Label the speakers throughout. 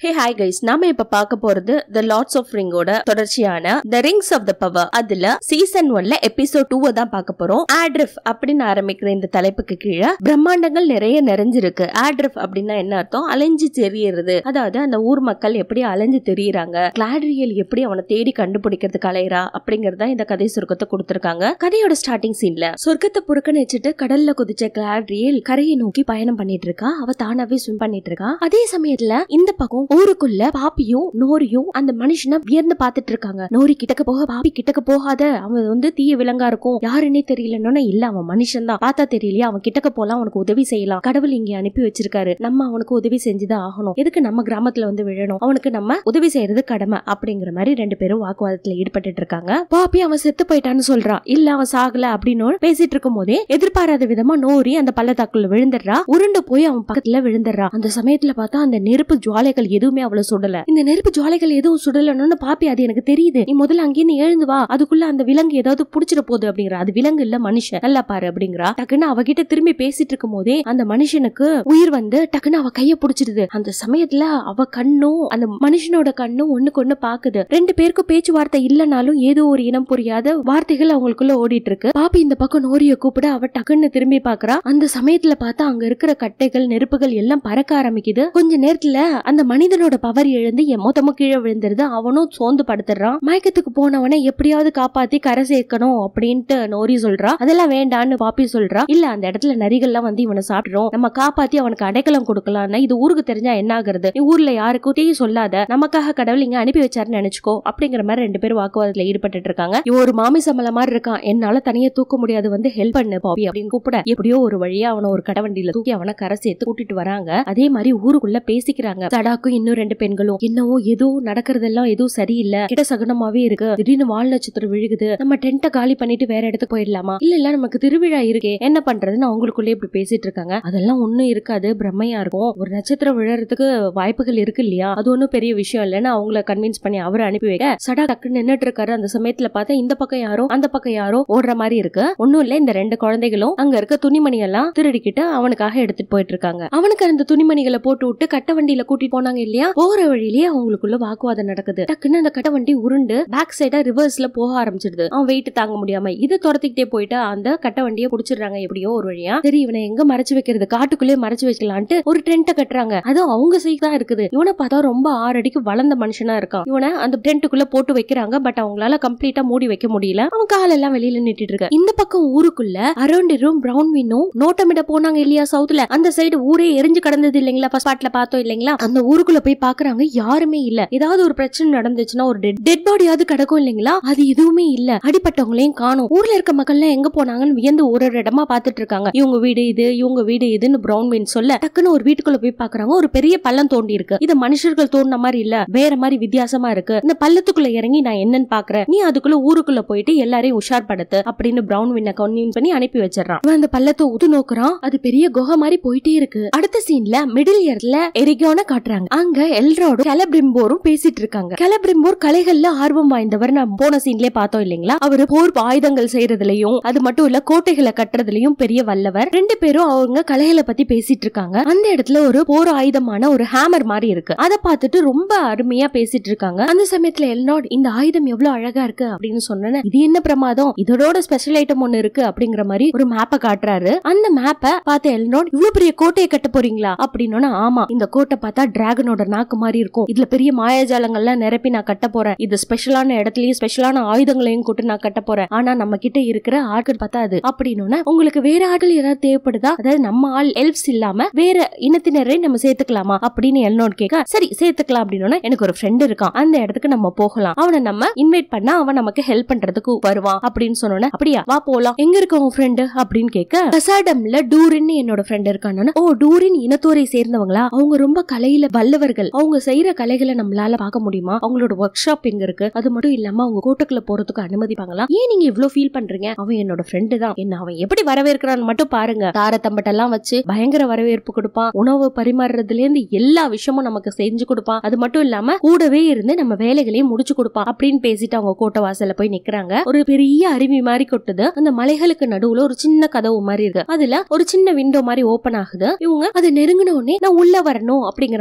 Speaker 1: Hey hi guys நாம இப்ப பார்க்க போறது த லார்ட்ஸ் ஆஃப் ரிங்கோட தொடர்ச்சியான the rings of the power அதுல சீசன் ஒன்ல எபிசோட் டூ தான் பார்க்க போறோம் ஆட்ரிஃப் அப்படின்னு ஆரம்பிக்கிற இந்த தலைப்புக்கு கீழே பிரம்மாண்டங்கள் நிறைய நிறைஞ்சிருக்கு ஆட்ரிஃப் அப்படின்னா என்ன அர்த்தம் அலைஞ்சு தெரியறது அதாவது அந்த ஊர் மக்கள் எப்படி அலைஞ்சு தெரியறாங்க கிளாட்ரியல் எப்படி அவனை தேடி கண்டுபிடிக்கிறதுக்கு அலையறா அப்படிங்கறத இந்த கதை சுருக்கத்தை கொடுத்திருக்காங்க கதையோட ஸ்டார்டிங் சீன்ல சொர்க்கத்தை புறக்கணிச்சிட்டு கடல்ல குதிச்ச கிளாட்ரியல் கரையை நோக்கி பயணம் பண்ணிட்டு இருக்கா அவ தானாவே ஸ்விம் பண்ணிட்டு இருக்கா அதே சமயத்துல இந்த பக்கம் ஊருக்குள்ள பாப்பியும் நோரியும் அந்த மனுஷனை வியர்ந்து பாத்துட்டு இருக்காங்க நோரி கிட்டக்க போக பாப்பி கிட்டக்க போகாத அவன் வந்து தீய விலங்கா இருக்கும் யாருன்னே தெரியலன்னு இல்ல அவன் மனுஷன் தான் பார்த்தா தெரியலையா அவன் கிட்டக்க போலாம் அவனுக்கு உதவி செய்யலாம் கடவுள் இங்க அனுப்பி வச்சிருக்காரு நம்ம அவனுக்கு உதவி செஞ்சுதான் ஆகணும் எதுக்கு நம்ம கிராமத்துல வந்து விழணும் அவனுக்கு நம்ம உதவி செய்யறது கடமை அப்படிங்கிற மாதிரி ரெண்டு பேரும் வாக்குவாதத்துல ஈடுபட்டு இருக்காங்க பாப்பி அவன் செத்து போயிட்டான்னு சொல்றான் இல்ல அவன் சாகல அப்படின்னு பேசிட்டு இருக்கும் போதே எதிர்பாராத விதமா நோரி அந்த பள்ளத்தாக்குள்ள விழுந்துடுறா உருண்டு போய் அவன் பக்கத்துல விழுந்துடுறா அந்த சமயத்துல பார்த்தா அந்த நெருப்பு ஜுவாலைகள் எதுவுமே அவ்வளவு சுடல இந்த நெருப்பு ஜுவாலைகள் எதுவும் சுடலன்னு பாப்பி அது எனக்கு தெரியுது நீ முதல்ல அங்கேயிருந்து எழுந்து வா அதுக்குள்ள அந்த விலங்கு ஏதாவது புடிச்சிட போகுது அப்படிங்கிற அது விலங்கு இல்ல மனுஷன் நல்லா பாரு அப்படிங்கிறா டக்குன்னு அவகிட்ட திரும்பி பேசிட்டு இருக்கும் போதே அந்த மனுஷனுக்கு உயிர் வந்து டக்குன்னு அவ கைய புடிச்சிடுது அந்த சமயத்துல அவ கண்ணும் அந்த மனுஷனோட கண்ணும் ஒண்ணுக்கு ஒண்ணு பாக்குது ரெண்டு பேருக்கும் பேச்சுவார்த்தை இல்லனாலும் ஏதோ ஒரு இனம் புரியாத வார்த்தைகள் அவங்களுக்குள்ள ஓடிட்டு இருக்கு பாப்பி இந்த பக்கம் நோரிய கூப்பிட அவ டக்குன்னு திரும்பி பாக்குறா அந்த சமயத்துல பார்த்தா அங்க இருக்கிற கட்டைகள் நெருப்புகள் எல்லாம் பறக்க ஆரம்பிக்குது கொஞ்ச நேரத்துல அந்த மனிதனோட பவர் எழுந்து என் மொத்தமும் கீழே விழுந்துருது அவனும் சோர்ந்து படுத்துறான் மயக்கத்துக்கு போனவனை எப்படியாவது காப்பாத்தி கரை சேர்க்கணும் அப்படின்ட்டு நோரி சொல்றா அதெல்லாம் வேண்டான்னு பாப்பி சொல்றா இல்ல அந்த இடத்துல நரிகள்லாம் வந்து இவனை சாப்பிடுறோம் நம்ம காப்பாத்தி அவனுக்கு அடைக்கலம் கொடுக்கலாம்னா இது ஊருக்கு தெரிஞ்சா என்ன ஆகுறது நீ ஊர்ல யாருக்கும் தீ சொல்லாத நமக்காக கடவுள் இங்க அனுப்பி வச்சாருன்னு நினைச்சுக்கோ அப்படிங்கிற மாதிரி ரெண்டு பேரும் வாக்குவாதத்துல ஈடுபட்டு இருக்காங்க இவன் ஒரு மாமிசமல மாதிரி இருக்கான் என்னால தனியா தூக்க முடியாது வந்து ஹெல்ப் பண்ணு பாப்பி அப்படின்னு கூப்பிட எப்படியோ ஒரு வழியா அவனை ஒரு கடவண்டியில தூக்கி அவனை கரை சேர்த்து கூட்டிட்டு வராங்க அதே மாதிரி ஊருக்குள்ள பேசிக்கிறாங்க சடாக்கும் இன்னும் ரெண்டு பெண்களும் என்னவோ ஏதோ நடக்கிறதெல்லாம் எதுவும் சரியில்லை கிட்ட சகுனமாவே இருக்கு திடீர்னு வால் நட்சத்திரம் விழுகுது நம்ம டென்ட்டை காலி பண்ணிட்டு வேற இடத்துக்கு போயிடலாமா இல்ல இல்ல நமக்கு திருவிழா இருக்கே என்ன பண்றதுன்னு அவங்களுக்குள்ளே இப்படி பேசிட்டு இருக்காங்க அதெல்லாம் ஒண்ணும் இருக்காது பிரம்மையா இருக்கும் ஒரு நட்சத்திரம் விழறதுக்கு வாய்ப்புகள் இருக்கு இல்லையா அது ஒன்றும் பெரிய விஷயம் இல்லைன்னு அவங்கள கன்வின்ஸ் பண்ணி அவரை அனுப்பி வைக்க சடா டக்கு நின்னுட்டு இருக்காரு அந்த சமயத்துல பார்த்தா இந்த பக்கம் யாரோ அந்த பக்கம் யாரோ ஓடுற மாதிரி இருக்கு ஒண்ணும் இல்ல இந்த ரெண்டு குழந்தைகளும் அங்க இருக்க துணிமணி எல்லாம் திருடிக்கிட்டு அவனுக்காக எடுத்துட்டு போயிட்டு இருக்காங்க அவனுக்கு அந்த துணிமணிகளை போட்டு விட்டு கட்ட வண்டியில கூட்டிட்டு போனாங்க இல்லையா போற வழியிலேயே அவங்களுக்குள்ள வாக்குவாதம் நடக்குது டக்குன்னு அந்த கட்ட வண்டி உருண்டு பேக் சைடா ரிவர்ஸ்ல போக ஆரம்பிச்சிடுது அவன் வெயிட் தாங்க முடியாம இதை துரத்திக்கிட்டே போயிட்டு அந்த கட்ட வண்டியை புடிச்சிடுறாங்க எப்படியோ ஒரு வழியா சரி இவனை எங்க மறைச்சு வைக்கிறது காட்டுக்குள்ளே மறைச்சு வைக்கலான்ட்டு ஒரு டென்ட்டை கட்டுறாங்க அதுவும் அவங்க சைட் தான் இருக்குது இவனை பார்த்தா ரொம்ப ஆறு அடிக்கு வளர்ந்த மனுஷனா இருக்கான் இவனை அந்த டென்ட்டுக்குள்ள போட்டு வைக்கிறாங்க பட் அவங்களால கம்ப்ளீட்டா மூடி வைக்க முடியல அவன் காலெல்லாம் வெளியில நிட்டிட்டு இருக்க இந்த பக்கம் ஊருக்குள்ள அரௌண்ட் ரூம் பிரவுன் வின்னும் நோட்டமிட போனாங்க இல்லையா சவுத்துல அந்த சைடு ஊரே எரிஞ்சு கடந்தது இல்லைங்களா ஃபர்ஸ்ட் பார்ட்ல பார்த்தோம் இல்லைங்களா அந்த ஊருக்குள்ள போய் பாக்குறாங்க யாருமே இல்ல ஏதாவது ஒரு பிரச்சனை நடந்துச்சுன்னா ஒரு டெட் பாடியாவது கிடக்கும் இல்லைங்களா அது எதுவுமே இல்ல அடிப்பட்டவங்களையும் காணும் ஊர்ல இருக்க மக்கள் எல்லாம் எங்க போனாங்கன்னு வியந்து ஒரு ஒரு இடமா பாத்துட்டு இருக்காங்க இவங்க வீடு இது இவங்க வீடு இதுன்னு பிரவுன் வின் சொல்ல டக்குன்னு ஒரு வீட்டுக்குள்ள போய் பாக்குறாங்க ஒரு பெரிய பள்ளம் தோண்டி இருக்கு இது மனுஷர்கள் தோண்டின மாதிரி இல்ல வேற மாதிரி வித்தியாசமா இருக்கு இந்த பள்ளத்துக்குள்ள இறங்கி நான் என்னன்னு பாக்குறேன் நீ அதுக்குள்ள ஊருக்குள்ள போயிட்டு எல்லாரையும் உஷார்படுத்து அப்படின்னு பிரவுன் வின்னை கன்வின் பண்ணி அனுப்பி வச்சிடறான் இவன் அந்த பள்ளத்தை உத்து நோக்குறான் அது பெரிய குகை மாதிரி போயிட்டே இருக்கு அடுத்த சீன்ல மிடில் இயர்ல எரிகோன காட்டுறாங்க அங்க எல்ரோடும் கெலபிரிம்போரும் பேசிட்டு இருக்காங்க கெலபிரிம்போர் கலைகள்ல ஆர்வம் வாய்ந்தவர் நம்ம போன சீன்லயே பார்த்தோம் இல்லைங்களா அவரு போர் ஆயுதங்கள் செய்யறதுலயும் அது மட்டும் இல்ல கோட்டைகளை கட்டுறதுலயும் பெரிய வல்லவர் ரெண்டு பேரும் அவங்க கலைகளை பத்தி பேசிட்டு இருக்காங்க அந்த இடத்துல ஒரு போர் ஆயுதமான ஒரு ஹேமர் மாதிரி இருக்கு அதை பார்த்துட்டு ரொம்ப அருமையா பேசிட்டு இருக்காங்க அந்த சமயத்துல எல்நாட் இந்த ஆயுதம் எவ்வளவு அழகா இருக்கு அப்படின்னு சொன்னேன் இது என்ன பிரமாதம் இதோட ஸ்பெஷல் ஐட்டம் ஒண்ணு இருக்கு அப்படிங்கிற மாதிரி ஒரு மேப்பை காட்டுறாரு அந்த மேப்பை பார்த்த எல்நாட் இவ்வளவு பெரிய கோட்டையை கட்ட போறீங்களா அப்படின்னு ஆமா இந்த கோட்டை பார்த்தா டிராகனோட நாக்கு மாதிரி இருக்கும் இதுல பெரிய மாயாஜாலங்கள்லாம் நிரப்பி நான் கட்ட போறேன் இது ஸ்பெஷலான இடத்துலயும் ஸ்பெஷலான ஆயுதங்களையும் கூட்டு நான் கட்ட போறேன் ஆனா நம்ம கிட்ட இருக்கிற ஆட்கள் பத்தாது அப்படின்னு உங்களுக்கு வேற ஆட்கள் ஏதாவது தேவைப்படுதா அதாவது நம்ம ஆள் எல்ப்ஸ் இல்லாம வேற இனத்தினரை நம்ம சேர்த்துக்கலாமா அப்படின்னு எல்னோட் கேட்க சரி சேர்த்துக்கலாம் அப்படின்னு எனக்கு ஒரு ஃப்ரெண்ட் இருக்கான் அந்த இடத்துக்கு நம்ம போகலாம் அவனை நம்ம இன்வைட் பண்ணா அவன் நமக்கு ஹெல்ப் பண்றதுக்கு வருவான் அப்படின்னு சொன்னோன்னே அப்படியா வா போலாம் எங்க இருக்க உன் ஃப்ரெண்டு அப்படின்னு கேட்க கசாடம்ல டூரின்னு என்னோட ஃப்ரெண்ட் இருக்கான்னு ஓ டூரின் இனத்தோரை சேர்ந்தவங்களா அவங்க ரொம்ப கலையில வல்லவர்கள் அவங்க செய்யற கலைகளை நம்மளால பார்க்க முடியுமா அவங்களோட ஒர்க் ஷாப் எங்க இருக்கு அது மட்டும் இல்லாம அவங்க கோட்டைக்குள்ள போறதுக்கு அனுமதிப்பாங்களா ஏன் நீங்க இவ்வளவு ஃபீல் பண்றீங்க அவன் என்னோட ஃப்ரெண்டு தான் என்ன அவன் எப்படி வரவேற்கிறான்னு மட்டும் பாருங்க தார தம்பட்டெல்லாம் வச்சு பயங்கர வரவேற்பு கொடுப்பான் உணவு பரிமாறுறதுல இருந்து எல்லா விஷயமும் நமக்கு செஞ்சு கொடுப்பான் அது மட்டும் இல்லாம கூடவே இருந்து நம்ம வேலைகளையும் முடிச்சு கொடுப்பான் அப்படின்னு பேசிட்டு அவங்க கோட்டை வாசல்ல போய் நிக்கிறாங்க ஒரு பெரிய அருவி மாதிரி கொட்டுது அந்த மலைகளுக்கு நடுவுல ஒரு சின்ன கதவு மாதிரி இருக்கு அதுல ஒரு சின்ன விண்டோ மாதிரி ஓபன் ஆகுது இவங்க அதை நெருங்கின உடனே நான் உள்ள வரணும் அப்படிங்கிற மாதிரி கேக்குறாங்க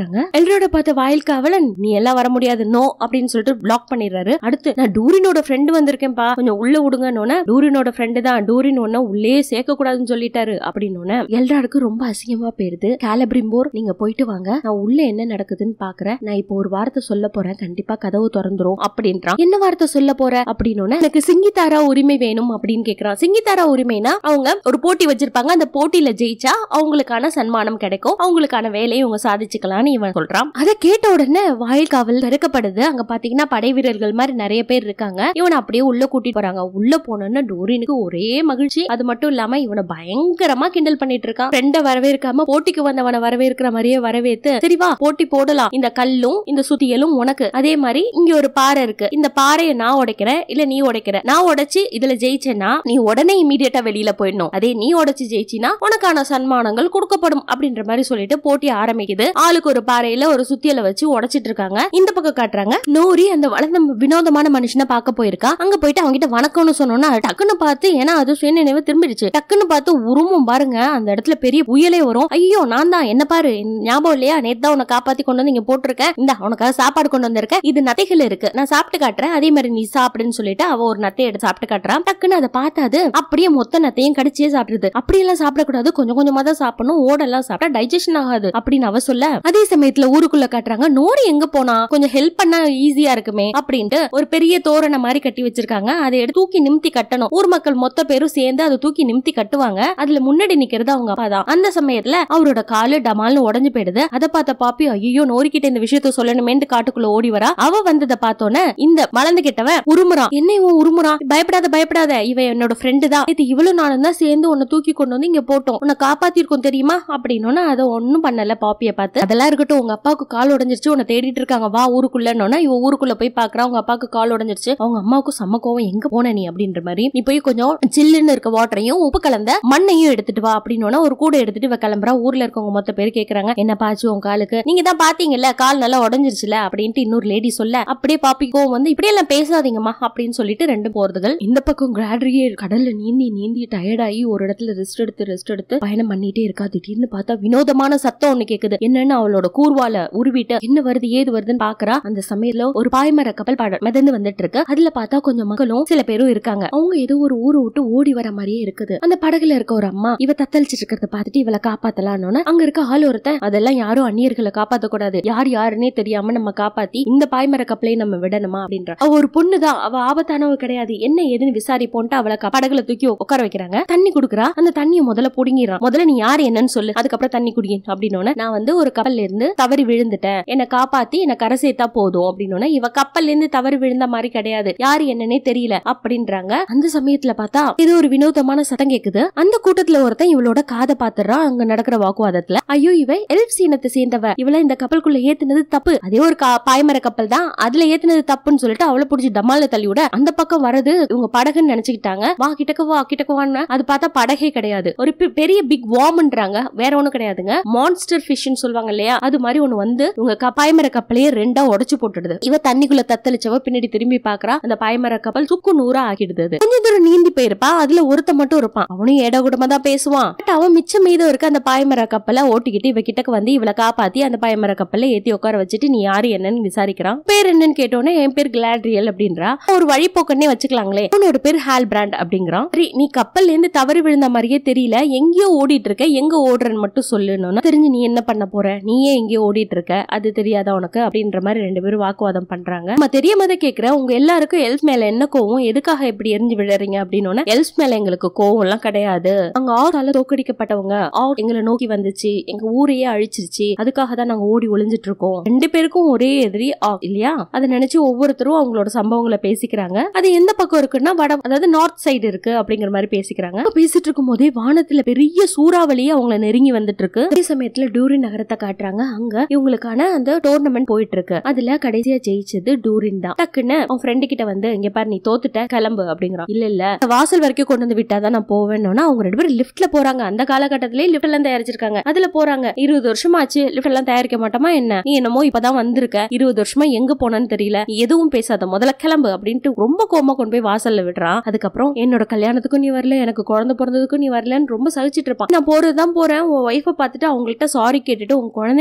Speaker 1: பாக்குறாங்க எல்ரோட பார்த்த வாயில் காவலன் நீ எல்லாம் வர முடியாது நோ அப்படின்னு சொல்லிட்டு பிளாக் பண்ணிடுறாரு அடுத்து நான் டூரினோட ஃப்ரெண்டு வந்திருக்கேன்ப்பா கொஞ்சம் உள்ள விடுங்கன்னு டூரினோட ஃப்ரெண்டு தான் டூரின் ஒன்ன உள்ளே சேர்க்க கூடாதுன்னு சொல்லிட்டாரு அப்படின்னு எல்ராருக்கு ரொம்ப அசிங்கமா போயிருது கேலபிரிம்போர் நீங்க போயிட்டு வாங்க நான் உள்ள என்ன நடக்குதுன்னு பாக்குறேன் நான் இப்போ ஒரு வார்த்தை சொல்ல போறேன் கண்டிப்பா கதவு திறந்துரும் அப்படின்றான் என்ன வார்த்தை சொல்ல போற அப்படின்னு எனக்கு சிங்கிதாரா உரிமை வேணும் அப்படின்னு கேக்குறான் சிங்கிதாரா உரிமைனா அவங்க ஒரு போட்டி வச்சிருப்பாங்க அந்த போட்டியில ஜெயிச்சா அவங்களுக்கான சன்மானம் கிடைக்கும் அவங்களுக்கான வேலையை இவங்க சாதிச்சுக்கலாம்னு இவன் சொல்றான் அதை கேட்ட உடனே வாயில் காவல் திறக்கப்படுது அங்க பாத்தீங்கன்னா படை வீரர்கள் மாதிரி நிறைய பேர் இருக்காங்க இவனை அப்படியே உள்ள கூட்டிட்டு போறாங்க உள்ள போனோன்னா டோரினுக்கு ஒரே மகிழ்ச்சி அது மட்டும் இல்லாம இவனை பயங்கரமா கிண்டல் பண்ணிட்டு இருக்கான் ஃப்ரெண்ட வரவேற்காம போட்டிக்கு வந்தவனை வரவேற்கிற மாதிரியே வரவேத்து சரி வா போட்டி போடலாம் இந்த கல்லும் இந்த சுத்தியலும் உனக்கு அதே மாதிரி இங்க ஒரு பாறை இருக்கு இந்த பாறையை நான் உடைக்கிறேன் இல்ல நீ உடைக்கிற நான் உடைச்சு இதுல ஜெயிச்சேன்னா நீ உடனே இமீடியட்டா வெளியில போயிடணும் அதே நீ உடைச்சு ஜெயிச்சினா உனக்கான சன்மானங்கள் கொடுக்கப்படும் அப்படின்ற மாதிரி சொல்லிட்டு போட்டி ஆரம்பிக்குது ஆளுக்கு ஒரு பாறையில ஒரு சுத்தியலை வச்சு உடைச்சிட்டு இருக்காங்க இந்த பக்கம் காட்டுறாங்க நோரி அந்த வளர்ந்த வினோதமான மனுஷனை பார்க்க போயிருக்கா அங்க போயிட்டு அவங்க கிட்ட வணக்கம்னு சொன்னோன்னா டக்குன்னு பார்த்து ஏன்னா அது சுயநினைவு திரும்பிடுச்சு டக்குன்னு பார்த்து உருமும் பாருங்க அந்த இடத்துல பெரிய புயலே வரும் ஐயோ நான் தான் என்ன பாரு ஞாபகம் இல்லையா நேத்து தான் உன்னை காப்பாத்தி கொண்டு வந்து இங்க போட்டிருக்கேன் இந்த உனக்காக சாப்பாடு கொண்டு வந்திருக்கேன் இது நத்தைகள் இருக்கு நான் சாப்பிட்டு காட்டுறேன் அதே மாதிரி நீ சாப்பிடுன்னு சொல்லிட்டு அவ ஒரு நத்தையை எடுத்து சாப்பிட்டு காட்டுறான் டக்குன்னு அதை பார்த்தாது அப்படியே மொத்த நத்தையும் கடிச்சே சாப்பிடுது அப்படியெல்லாம் சாப்பிடக்கூடாது கொஞ்சம் கொஞ்சமா தான் சாப்பிடணும் ஓடெல்லாம் சாப்பிட்டா டைஜஷன் ஆகாது அப்படின்னு அவ சொல்ல அதே சமயத்துல ஊருக்குள்ள காட்டுறாங்க நோரி எங்க போனா கொஞ்சம் ஹெல்ப் பண்ணா ஈஸியா இருக்குமே அப்படின்ட்டு ஒரு பெரிய தோரணை மாதிரி கட்டி வச்சிருக்காங்க அதை எடுத்து தூக்கி நிமித்தி கட்டணும் ஊர் மக்கள் மொத்த பேரும் சேர்ந்து அதை தூக்கி நிமித்தி கட்டுவாங்க அதுல முன்னாடி நிக்கிறது அவங்க அப்பா தான் அந்த சமயத்துல அவரோட காலு டமால்னு உடஞ்சு போயிடுது அதை பார்த்த பாப்பி ஐயோ நோரிக்கிட்ட இந்த விஷயத்த சொல்லணுமேன்ட்டு காட்டுக்குள்ள ஓடி வரா அவ வந்ததை பார்த்தோன்னே இந்த மலர்ந்து கிட்டவன் உருமுறான் என்ன இவன் உருமுறான் பயப்படாத பயப்படாத இவன் என்னோட ஃப்ரெண்டு தான் இது இவ்வளவு நாளும் தான் சேர்ந்து உன்னை தூக்கி கொண்டு வந்து இங்க போட்டோம் உன்னை காப்பாத்திருக்கோம் தெரியுமா அப்படின்னோன்னா அதை ஒண்ணும் பண்ணல பாப்பிய பார்த்து அதெல்லாம் இருக்கட்டும் உங்க அப்பாவுக்கு கால் உடைஞ்சிருச்சு உன்னை தேடிட்டு இருக்காங்க வா ஊருக்குள்ளன்னோன்னா இவ ஊருக்குள்ள போய் பாக்குறா உங்க அப்பாவுக்கு கால் உடைஞ்சிருச்சு அவங்க அம்மாவுக்கு செம்ம கோவம் எங்க போன நீ அப்படின்ற மாதிரி நீ போய் கொஞ்சம் சில்லுன்னு இருக்க வாட்டரையும் உப்பு கலந்த மண்ணையும் எடுத்துட்டு வா அப்படின்னோன்னா ஒரு கூட எடுத்துட்டு இவ கிளம்புறா ஊர்ல இருக்கவங்க மொத்த பேர் கேக்குறாங்க என்ன பாச்சு உன் காலுக்கு நீங்க தான் பாத்தீங்கல்ல கால் நல்லா உடஞ்சிருச்சுல அப்படின்ட்டு இன்னொரு லேடி சொல்ல அப்படியே பாப்பிக்கோ வந்து இப்படி எல்லாம் பேசாதீங்கம்மா அப்படின்னு சொல்லிட்டு ரெண்டு போறதுகள் இந்த பக்கம் கிராட்ரியே கடல்ல நீந்தி நீந்தி டயர்டாகி ஒரு இடத்துல ரெஸ்ட் எடுத்து ரெஸ்ட் எடுத்து பயணம் பண்ணிட்டே இருக்கா திடீர்னு பார்த்தா வினோதமான சத்தம் ஒண்ணு கேக்குது என்னன்னு அவளோட கூர்வால உருவிட்டு என்ன வருது ஏது வருதுன்னு பாக்குறா அந்த சமயத்துல ஒரு பாய்மர கப்பல் பாட மிதந்து வந்துட்டு இருக்கு அதுல பார்த்தா கொஞ்சம் மக்களும் சில பேரும் இருக்காங்க அவங்க ஏதோ ஒரு ஊரை விட்டு ஓடி வர மாதிரியே இருக்குது அந்த படகுல இருக்க ஒரு அம்மா இவ தத்தளிச்சிட்டு இருக்கிறத பார்த்துட்டு இவளை காப்பாத்தலான்னு அங்க இருக்க ஆள் ஒருத்தன் அதெல்லாம் யாரும் அந்நியர்களை காப்பாத்த கூடாது யார் யாருன்னே தெரியாம நம்ம காப்பாத்தி இந்த பாய்மர கப்பலை நம்ம விடணுமா அப்படின்ற அவ ஒரு பொண்ணு தான் அவ ஆபத்தானவ கிடையாது என்ன ஏதுன்னு விசாரிப்போன்ட்டு அவளை க- படகுல தூக்கி உட்கார வைக்கிறாங்க தண்ணி குடுக்குறா அந்த தண்ணியை முதல்ல புடுங்கிடுறான் முதல்ல நீ யாரு என்னன்னு சொல்லு அதுக்கப்புறம் தண்ணி குடி அப்படின்னு நான் வந்து ஒரு கப்பல்ல இருந்து தவறி விழுந்துட்டேன் என்னை காப்பாத்தி என்னை கரை சேர்த்தா போதும் அப்படின்னு இவ கப்பல்ல இருந்து தவறி விழுந்த மாதிரி கிடையாது யாரு என்னன்னே தெரியல அப்படின்றாங்க அந்த சமயத்துல பார்த்தா ஏதோ ஒரு வினோதமான சத்தம் கேக்குது அந்த கூட்டத்துல ஒருத்தன் இவளோட காதை பாத்துறான் அங்க நடக்கிற வாக்குவாதத்துல ஐயோ இவ எல்ஃப் சீனத்தை சேர்ந்தவ இவள இந்த கப்பலுக்குள்ள ஏத்துனது தப்பு அதே ஒரு கா- பாய்மர கப்பல் தான் அதுல ஏத்துனது தப்புன்னு சொல்லிட்டு அவளை புடிச்சு டமால தள்ளி விட அந்த பக்கம் வரது இவங்க படகுன்னு நினைச்சுக்கிட்டாங்க வா கிட்டக்க வா கிட்டக்க வான்னு அது பார்த்தா படகே கிடையாது ஒரு பெ- பெரிய பிக் வார்ம்ன்றாங்க வேற ஒண்ணும் கிடையாதுங்க மான்ஸ்டர் ஃபிஷ்னு சொல்லுவாங்க இல்லையா அது மாதிரி ஒண்ணு வந்து இவங்க க- பாய்மர கப்பலையே ரெண்டா உடைச்சு போட்டுடுது இவ தண்ணிக்குள்ள தத்தளிச்சவ பின்னாடி திரும்பி பாக்குறா அந்த பாய்மர கப்பல் சுக்கு நூறா ஆக்கிடுது அது. கொஞ்ச தூரம் நீந்தி போயிருப்பா அதுல ஒருத்த மட்டும் இருப்பான் அவனும் ஏட கூடமா தான் பேசுவான் But அவன் மிச்சம் மீதம் இருக்க அந்த பாய்மர கப்பலை ஓட்டிக்கிட்டு இவ கிட்டக்கு வந்து இவளை காப்பாத்தி அந்த பாய்மர கப்பல்ல ஏத்தி உட்கார வச்சுட்டு நீ யாரு என்னன்னு விசாரிக்கிறான் பேர் என்னன்னு கேட்டோன்னே என் பேர் கிளாட்ரியல் அப்படின்றா ஒரு வழிபோக்கன்னே வச்சுக்கலாங்களே உன்னோட பேர் ஹால் பிராண்ட் அப்படிங்கிறான் சரி நீ கப்பல்ல இருந்து தவறி விழுந்த மாதிரியே தெரியல எங்கேயோ ஓடிட்டு இருக்க எங்க ஓடுறன்னு மட்டும் சொல்லணும்னா தெரிஞ்சு நீ என்ன பண்ண போற நீயே எங்கேயோ ஓடிட்டு இருக்க அது தெரியாதா உனக்கு அப்படின்ற மாதிரி ரெண்டு பேரும் வாக்குவாதம் பண்றாங்க நம்ம தெரியாம தான் கேக்குறேன் உங்க எல்லாருக்கும் எல்ஸ் மேல என்ன கோவம் எதுக்காக இப்படி எரிஞ்சு விழுறீங்க அப்படின்னு எல்ஸ் மேல எங்களுக்கு கோவம் எல்லாம் கிடையாது அங்க ஆறால தோக்கடிக்கப்பட்டவங்க ஆர் எங்களை நோக்கி வந்துச்சு எங்க ஊரையே அழிச்சிருச்சு அதுக்காக தான் நாங்க ஓடி ஒளிஞ்சிட்டு இருக்கோம் ரெண்டு பேருக்கும் ஒரே எதிரி ஆ இல்லையா அதை நினைச்சு ஒவ்வொருத்தரும் அவங்களோட சம்பவங்களை பேசிக்கிறாங்க அது எந்த பக்கம் இருக்குன்னா வட அதாவது நார்த் சைடு இருக்கு அப்படிங்கிற மாதிரி பேசிக்கிறாங்க அப்ப பேசிட்டு இருக்கும் போதே வானத்துல பெரிய சூறாவளியே அவங்கள நெருங்கி வந்துட்டு இருக்கு அதே சமயத்துல டூரின் நகரத்தை காட்டுறாங்க அங்க இவங்களுக்கான அந்த டோர்னமெண்ட் போயிட்டு இருக்கு அதுல கடைசியா ஜெயிச்சது டூரின் தான் டக்குன்னு அவன் ஃப்ரெண்டு கிட்ட வந்து இங்க பாரு நீ தோத்துட்ட கிளம்பு அப்படிங்கிறான் இல்ல இல்ல வாசல் வரைக்கும் கொண்டு வந்து விட்டாதான் நான் போவேன்னா அவங்க ரெண்டு பேரும் லிஃப்ட்ல போறாங்க அந்த காலகட்டத்திலேயே லிஃப்ட் எல்லாம் தயாரிச்சிருக்காங்க அதுல போறாங்க இருபது வருஷம் ஆச்சு லிஃப்ட் எல்லாம் தயாரிக்க மாட்டோமா என்ன நீ என்னமோ இப்பதான் வந்திருக்க இருபது வருஷமா எங்க போனன்னு தெரியல நீ எதுவும் பேசாத முதல்ல கிளம்பு அப்படின்ட்டு ரொம்ப கோமா கொண்டு போய் வாசல்ல விடுறான் அதுக்கப்புறம் என்னோட கல்யாணத்துக்கும் நீ வரல எனக்கு குழந்தை பிறந்ததுக்கும் நீ வரலன்னு ரொம்ப சகிச்சிட்டு இருப்பான் நான் போறதுதான் போறேன் உன் ஒய்ஃபை பார்த்துட்டு அவங்கள்ட்ட சாரி கேட்டுட்டு உன் குழந்தைங்க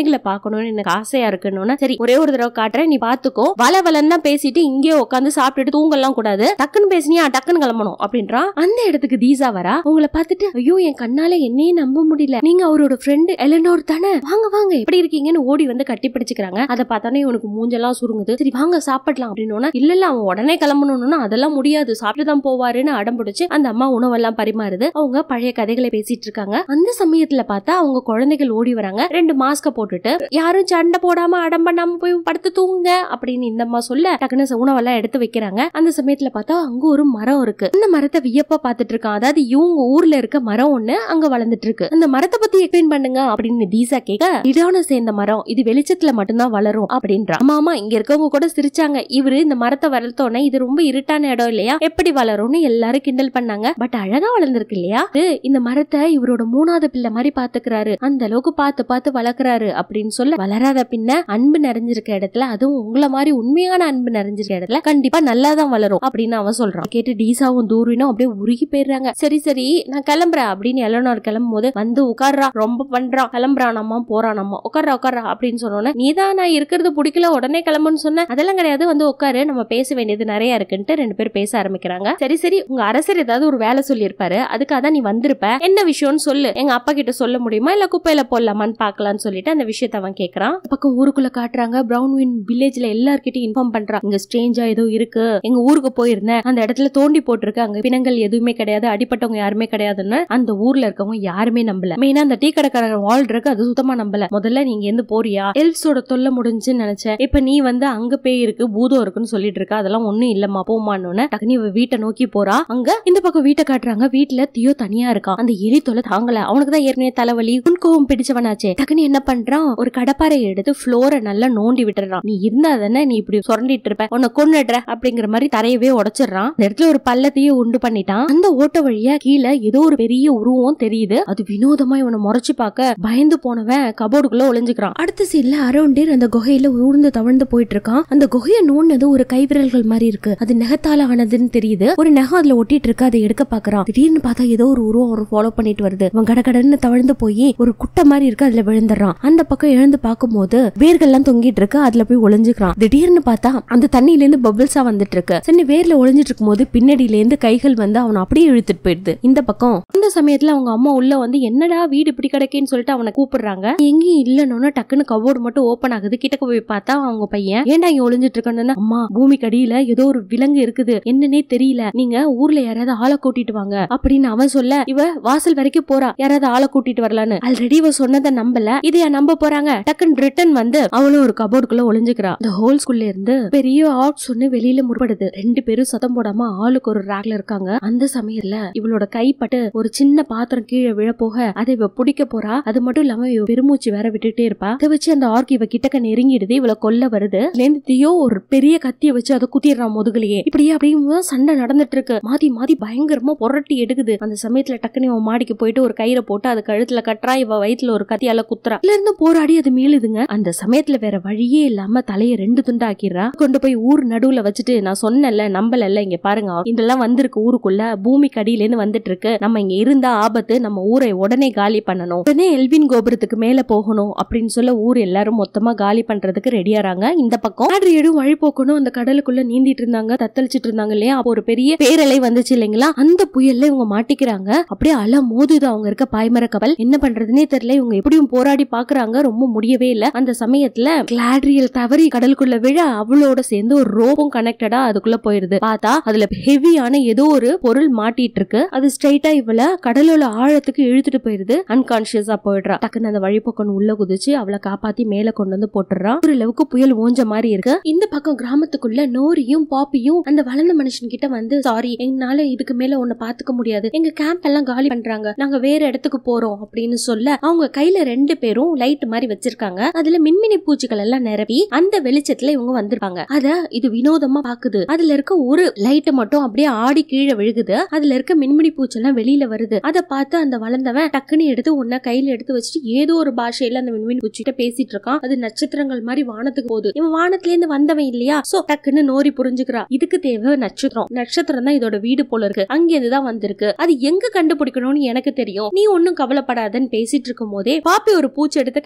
Speaker 1: குழந்தைகளை பார்க்கணும்னு எனக்கு ஆசையா இருக்குன்னு சரி ஒரே ஒரு தடவை காட்டுறேன் நீ பாத்துக்கோ வள வளன்னா பேசிட்டு இங்கேயே உட்காந்து சாப்பிட்டுட்டு தூங்கலாம் கூடாது டக்குன்னு பேசினியா டக்குன்னு கிளம்பணும் அப்படின்றான் அந்த இடத்துக்கு தீசா வரா உங்களை பார்த்துட்டு ஐயோ என் கண்ணால என்னையே நம்ப முடியல நீங்க அவரோட ஃப்ரெண்டு எலனோர் தானே வாங்க வாங்க எப்படி இருக்கீங்கன்னு ஓடி வந்து கட்டி பிடிச்சுக்கிறாங்க அதை பார்த்தானே இவனுக்கு மூஞ்செல்லாம் சுருங்குது சரி வாங்க சாப்பிடலாம் அப்படின்னு இல்ல இல்ல அவன் உடனே கிளம்பணும்னா அதெல்லாம் முடியாது சாப்பிட்டு தான் போவாருன்னு அடம் பிடிச்சு அந்த அம்மா உணவெல்லாம் பரிமாறுது அவங்க பழைய கதைகளை பேசிட்டு இருக்காங்க அந்த சமயத்துல பார்த்தா அவங்க குழந்தைகள் ஓடி வராங்க ரெண்டு மாஸ்க போட்டுட்டு யாரும் சண்டை போடாம அடம் பண்ணாம போய் படுத்து தூங்குங்க அப்படின்னு இந்த அம்மா சொல்ல டக்குன்னு ச- உணவெல்லாம் எடுத்து வைக்கிறாங்க அந்த சமயத்துல பார்த்தா அங்க ஒரு மரம் இருக்கு அந்த மரத்தை வியப்பா பார்த்துட்டு இருக்கான் அதாவது இவங்க ஊர்ல இருக்க மரம் ஒண்ணு அங்க வளர்ந்துட்டு இருக்கு அந்த மரத்தை பத்தி எக்ஸ்பிளைன் பண்ணுங்க அப்படின்னு தீசா கேட்க இடான சேர்ந்த மரம் இது வெளிச்சத்துல மட்டும்தான் வளரும் அப்படின்றா ஆமா ஆமா இங்க இருக்கவங்க கூட சிரிச்சாங்க இவரு இந்த மரத்தை வளர்த்தோன்னே இது ரொம்ப இருட்டான இடம் இல்லையா எப்படி வளரும்னு எல்லாரும் கிண்டல் பண்ணாங்க பட் அழகா வளர்ந்துருக்கு இல்லையா இது இந்த மரத்தை இவரோட மூணாவது பிள்ளை மாதிரி பாத்துக்கிறாரு அந்த அளவுக்கு பார்த்து பார்த்து வளர்க்கறாரு அப்படின்னு சொல்ல வளராத பின்ன அன்பு நிறைஞ்சிருக்க இடத்துல அதுவும் உங்கள மாதிரி உண்மையான அன்பு நிறைஞ்சிருக்க இடத்துல கண்டிப்பா நல்லா தான் வளரும் அப்படின்னு அவன் சொல்றான் கேட்டு டீசாவும் தூரினும் அப்படியே உருகி போயிடுறாங்க சரி சரி நான் கிளம்புறேன் அப்படின்னு எல்லனோர் கிளம்பும் போது வந்து உட்கார்றா ரொம்ப பண்றான் கிளம்புறானாமா போறானாமா உட்கார்றா உட்கார்றா அப்படின்னு சொன்னோன்னே நீதான் நான் இருக்கிறது பிடிக்கல உடனே கிளம்புன்னு சொன்ன அதெல்லாம் கிடையாது வந்து உட்காரு நம்ம பேச வேண்டியது நிறைய இருக்குன்ட்டு ரெண்டு பேரும் பேச ஆரம்பிக்கிறாங்க சரி சரி உங்க அரசர் ஏதாவது ஒரு வேலை சொல்லியிருப்பாரு அதுக்காக தான் நீ வந்திருப்ப என்ன விஷயம்னு சொல்லு எங்க அப்பா கிட்ட சொல்ல முடியுமா இல்ல குப்பையில போடலாமான்னு பாக்கலாம்னு சொல்லிட்டு அந்த விஷயத்த அவன் கேக்குறான் பக்கம் ஊருக்குள்ள காட்டுறாங்க பிரவுன் வின் வில்லேஜ்ல எல்லார்கிட்டயும் இன்ஃபார்ம் பண்றான் இங்க ஸ்ட்ரேஞ்சா ஏதோ இருக்கு எங்க ஊருக்கு போயிருந்தேன் அந்த இடத்துல தோண்டி போட்டிருக்கு அங்க பிணங்கள் எதுவுமே கிடையாது அடிப்பட்டவங்க யாருமே கிடையாதுன்னு அந்த ஊர்ல இருக்கவங்க யாருமே நம்பல மெயினா அந்த டீ கடைக்காரர் வால் இருக்கு அது சுத்தமா நம்பல முதல்ல நீங்க எந்த போறியா எல்ஸோட தொல்லை முடிஞ்சுன்னு நினைச்சேன் இப்ப நீ வந்து அங்க பேய் இருக்கு பூதம் இருக்குன்னு சொல்லிட்டு இருக்க அதெல்லாம் ஒண்ணும் இல்லம்மா போமான்னு டக்குனு இவ வீட்டை நோக்கி போறா அங்க இந்த பக்கம் வீட்டை காட்டுறாங்க வீட்டுல தியோ தனியா இருக்கான் அந்த எலி தொலை தாங்கல அவனுக்கு தான் ஏற்கனவே தலைவலி உன்கோவம் பிடிச்சவனாச்சே டக்குனு என்ன பண்றான் ஒரு கடப்பாரை எடுத்து ஃப்ளோரை நல்லா நோண்டி விட்டுறான் நீ இருந்தா தானே நீ இப்படி சுரண்டிட்டு இருப்ப உன்னை கொன்னுடுற அப்படிங்கிற மாதிரி தரையவே உடைச்சிடுறான் இந்த இடத்துல ஒரு பள்ளத்தையே உண்டு பண்ணிட்டான் அந்த ஓட்ட வழியா கீழே ஏதோ ஒரு பெரிய உருவம் தெரியுது அது வினோதமா இவனை முறைச்சு பார்க்க பயந்து போனவன் கபோர்டுக்குள்ள ஒளிஞ்சுக்கிறான் அடுத்த சீன்ல அரௌண்டர் அந்த குகையில ஊர்ந்து தவழ்ந்து போயிட்டு இருக்கான் அந்த குகையை நோண்டது ஒரு கைவிரல்கள் மாதிரி இருக்கு அது நெகத்தால ஆனதுன்னு தெரியுது ஒரு நெகம் அதுல ஒட்டிட்டு இருக்கு அதை எடுக்க பாக்குறான் திடீர்னு பார்த்தா ஏதோ ஒரு உருவம் ஒரு ஃபாலோ பண்ணிட்டு வருது அவன் கடகடன்னு தவழ்ந்து போய் ஒரு குட்டை மாதிரி இருக்கு அதுல விழுந்துடுறான் அந்த பக்கம் எழுந்து பார்க்கும்போது வேர்கள்லாம் தொங்கிட்டு இருக்கு அதுல போய் ஒளிஞ்சுக்கிறான் திடீர்னு பார்த்தா அந்த தண்ணியில இருந்து பபிள்ஸா வந்துட்டு இருக்கு சரி வேர்ல ஒளிஞ்சிட்டு இருக்கும் போது பின்னாடியில இருந்து கைகள் வந்து அவனை அப்படியே இழுத்துட்டு போயிடுது இந்த பக்கம் அந்த சமயத்துல அவங்க அம்மா உள்ள வந்து என்னடா வீடு இப்படி கிடக்கேன்னு சொல்லிட்டு அவனை கூப்பிடுறாங்க எங்கேயும் இல்லைன்னு டக்குன்னு கபோர்டு மட்டும் ஓபன் ஆகுது கிட்டக்க போய் பார்த்தா அவங்க பையன் ஏன்டா இங்க ஒளிஞ்சிட்டு இருக்கன்னு அம்மா பூமிக்கு அடியில ஏதோ ஒரு விலங்கு இருக்குது என்னன்னே தெரியல நீங்க ஊர்ல யாராவது ஆளை கூட்டிட்டு வாங்க அப்படின்னு அவன் சொல்ல இவ வாசல் வரைக்கும் போறா யாராவது ஆளை கூட்டிட்டு வரலான்னு ஆல்ரெடி இவ சொன்னதை நம்பல இதையா நம்ப போறாங்க டக்குன்னு ரிட்டன் வந்து அவளும் ஒரு கபோர்டுக்குள்ள ஒளிஞ்சுக்கிறா இந்த ஹோல் ஸ்கூல்ல இருந்து பெரிய ஆர்ட்ஸ் ஒண்ணு வெளியில முற்படுது ரெண்டு பேரும் சத்தம் போடாம ஆளுக்கு ஒரு ரேக்ல இருக்காங்க அந்த சமயத்துல இவளோட கைப்பட்டு ஒரு சின்ன பாத்திரம் கீழே விழ போக அதை இவ பிடிக்க போறா அது மட்டும் இல்லாம இவ பெருமூச்சு வேற விட்டுட்டே இருப்பா அதை வச்சு அந்த ஆர்க் இவ கிட்டக்க நெருங்கிடுது இவளை கொல்ல வருது இதுலேருந்து தியோ ஒரு பெரிய கத்திய வச்சு அதை குத்திடுறான் முதுகுலயே இப்படியே அப்படியே சண்டை நடந்துட்டு இருக்கு மாத்தி மாத்தி பயங்கரமா புரட்டி எடுக்குது அந்த சமயத்துல டக்குனு இவன் மாடிக்கு போயிட்டு ஒரு கயிறை போட்டு அது கழுத்துல கட்டுறா இவ வயித்துல ஒரு கத்தியால குத்துறா இதுல இருந்து போராடி அது மீளுதுங்க அந்த சமயத்துல வேற வழியே இல்லாம தலைய ரெண்டு துண்டா ஆக்கிடுறா கொண்டு போய் ஊர் நடுவுல வச்சுட்டு நான் சொன்னேன்ல நம்பலல்ல இங்க பாருங்க இதெல்லாம் வந்திருக்கு ஊருக்குள்ள பூமிக்கு அடியில இருந்து வந்துட்டு இருக்கு நம்ம இங்க இருந்தா ஆபத்து நம்ம ஊரை உடனே காலி பண்ணணும் உடனே எல்வின் கோபுரத்துக்கு மேல போகணும் அப்படின்னு சொல்ல ஊர் எல்லாரும் மொத்தமா காலி பண்றதுக்கு ரெடியாறாங்க இந்த பக்கம் ஆட்ரியடும் வழி போக்கணும் அந்த கடலுக்குள்ள நீந்திட்டு இருந்தாங்க தத்தளிச்சிட்டு இருந்தாங்க இல்லையா அப்போ ஒரு பெரிய பேரலை வந்துச்சு இல்லைங்களா அந்த புயல்ல இவங்க மாட்டிக்கிறாங்க அப்படியே அல மோதுது அவங்க இருக்க பாய்மர கப்பல் என்ன பண்றதுனே தெரியல இவங்க எப்படியும் போராடி பாக்குறாங்க ரொம்ப முடியவே இல்ல அந்த சமயத்துல கிளாட்ரியல் தவறி கடலுக்குள்ள விழ அவளோட சேர்ந்து ஒரு ரோப்பும் கனெக்டடா அதுக்குள்ள போயிருது பார்த்தா அதுல ஹெவியான ஏதோ ஒரு பொருள் மாட்டிட்டு இருக்கு அது ஸ்ட்ரைட்டா இவள கடலோட ஆழத்துக்கு இழுத்துட்டு போயிருது அன்கான்சியஸா போயிடுறா டக்குன்னு அந்த வழிபோக்கன் உள்ள குதிச்சு அவளை காப்பாத்தி மேல கொண்டு வந்து போட்டுறான் ஒரு அளவுக்கு புயல் ஓஞ்ச மாதிரி இருக்கு இந்த பக்கம் கிராமத்துக்குள்ள நோரியும் பாப்பியும் அந்த வளர்ந்த மனுஷன் கிட்ட வந்து சாரி எங்களால இதுக்கு மேல உன்னை பாத்துக்க முடியாது எங்க கேம்ப் எல்லாம் காலி பண்றாங்க நாங்க வேற இடத்துக்கு போறோம் அப்படின்னு சொல்ல அவங்க கையில ரெண்டு பேரும் லைட் மாதிரி வச்சிருக்காங்க அதுல மின்மினி பூச்சிகள் எல்லாம் நிரப்பி அந்த வெளிச்சத்துல இவங்க வந்திருப்பாங்க அத இது வினோதமா பாக்குது அதுல இருக்க ஒரு லைட் மட்டும் அப்படியே ஆடி கீழே விழுகுது அதுல இருக்க மின்மினி பூச்செல்லாம் வெளியில வருது அதை பார்த்து அந்த வளர்ந்தவன் டக்குன்னு எடுத்து உன்ன கையில எடுத்து வச்சுட்டு ஏதோ ஒரு பாஷையில அந்த மின்மினி பூச்சிட்ட பேசிட்டு இருக்கான் அது நட்சத்திரங்கள் மாதிரி வானத்துக்கு போகுது இவன் வானத்துல இருந்து வந்தவன் இல்லையா சோ டக்குன்னு நோரி புரிஞ்சுக்கிறா இதுக்கு தேவை நட்சத்திரம் நட்சத்திரம் தான் இதோட வீடு போல இருக்கு அங்க இருந்து தான் வந்திருக்கு அது எங்க கண்டுபிடிக்கணும்னு எனக்கு தெரியும் நீ ஒன்னும் கவலைப்படாதன்னு பேசிட்டு இருக்கும் போதே பாப்பி ஒரு பூச்சி எடுத்து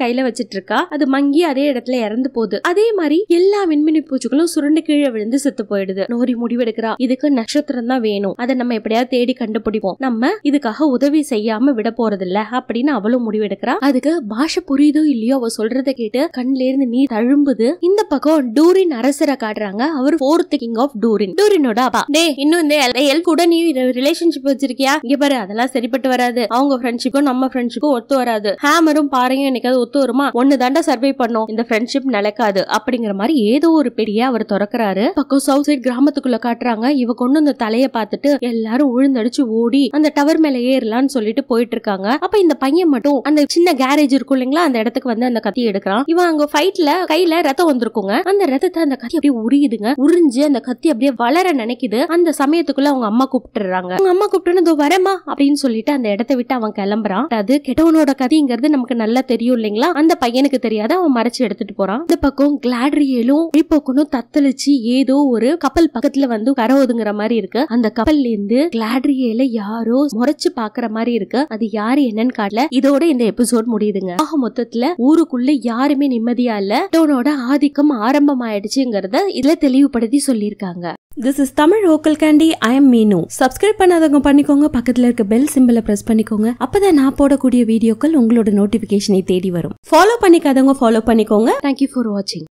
Speaker 1: கையில வச்சிட்டு இருக்கா அது மங்கி அதே இடத்துல இறந்து போகுது அதே மாதிரி எல்லா விண்மினி பூச்சிகளும் சுருண்டு கீழே விழுந்து செத்து போயிடுது நோரி முடிவெடுக்கிறா இதுக்கு நட்சத்திரம் தான் வேணும் அதை நம்ம எப்படியாவது தேடி கண்டுபிடிப்போம் நம்ம இதுக்காக உதவி செய்யாம விட போறது இல்ல அப்படின்னு அவளும் முடிவெடுக்கிறா அதுக்கு பாஷை புரியுதோ இல்லையோ அவ சொல்றத கேட்டு கண்ல இருந்து நீர் தழும்புது இந்த பக்கம் டூரின் அரசரை காட்டுறாங்க அவர் ஃபோர்த் கிங் ஆஃப் டூரின் டூரினோட அப்பா டே இன்னும் இந்த எல் எல் கூட நீ ரிலேஷன்ஷிப் வச்சிருக்கியா இங்க பாரு அதெல்லாம் சரிப்பட்டு வராது அவங்க ஃப்ரெண்ட்ஷிப்பும் நம்ம ஃப்ரெண்ட்ஷிப்பும் ஒத்து வராது ஹேமரும் பாறையும் என்னைக்காவது ஒத்து வருமா ஒன்னு தாண்டா சர்வை பண்ணும் இந்த ஃப்ரெண்ட்ஷிப் நிலைக்காது அப்படிங்கிற மாதிரி ஏதோ ஒரு பெரிய அவர் திறக்கிறாரு பக்கம் சவுத் சைட் கிராமத்துக்குள்ள காட்டுறாங்க இவ கொண்டு அந்த தலைய பார்த்துட்டு எல்லாரும் உழுந்தடிச்சு ஓடி அந்த டவர் மேல ஏறலாம்னு சொல்லிட்டு போயிட்டு இருக்காங்க அப்ப இந்த பையன் மட்டும் அந்த சின்ன கேரேஜ் இருக்கும் இல்லைங்களா அந்த இடத்துக்கு வந்து அந்த கத்தி எடுக்கிறான் இவன் அங்க ஃபைட்ல கையில ரத்தம் வந்திருக்குங்க அந்த ரத்தத்தை அந்த கத்தி அப்படியே உரியுதுங்க உறிஞ்சு அந்த கத்தி அப்படியே வளர நினைக்குது அந்த சமயத்துக்குள்ள அவங்க அம்மா கூப்பிட்டுறாங்க அவங்க அம்மா கூப்பிட்டு இதோ வரமா அப்படின்னு சொல்லிட்டு அந்த இடத்த விட்டு அவன் கிளம்புறான் அது கெட்டவனோட கதிங்கிறது நமக்கு நல்லா தெரியும் இல்லைங்களா அந்த பையனுக்கு தெரியாத அவன் மறைச்சு எடுத்துட்டு போறான் இந்த பக்கம் கிளாட்ரியலும் வழிபோக்கணும் தத்தளிச்சு ஏதோ ஒரு கப்பல் பக்கத்துல வந்து கரை ஒதுங்குற மாதிரி இருக்கு அந்த கப்பல்ல இருந்து கிளாட்ரியல யாரோ முறைச்சு பாக்குற மாதிரி இருக்கு அது யாரு என்னன்னு காட்டல இதோட இந்த எபிசோட் முடியுதுங்க ஆக மொத்தத்துல ஊருக்குள்ள யாருமே நிம்மதியா இல்ல டோனோட ஆதிக்கம் ஆரம்பமாயிடுச்சுங்கிறத இதுல தெளிவுபடுத்தி சொல்லியிருக்காங்க
Speaker 2: this is Tamil vocal candy I am Meenu subscribe பண்ணாதவங்க பண்ணிக்கோங்க பக்கத்துல இருக்க பெல் சிம்பிளை பிரஸ் பண்ணிக்கோங்க அப்பதான் நான் போடக்கூடிய வீடியோக்கள் உங்களோட நோட்டிபிகேஷனை தேடி வரும் ஃபாலோ பண்ணிக்காதவங்க ஃபாலோ பண்ணிக்கோங்க
Speaker 1: தேங்க்யூ ஃபார் வாட்சிங்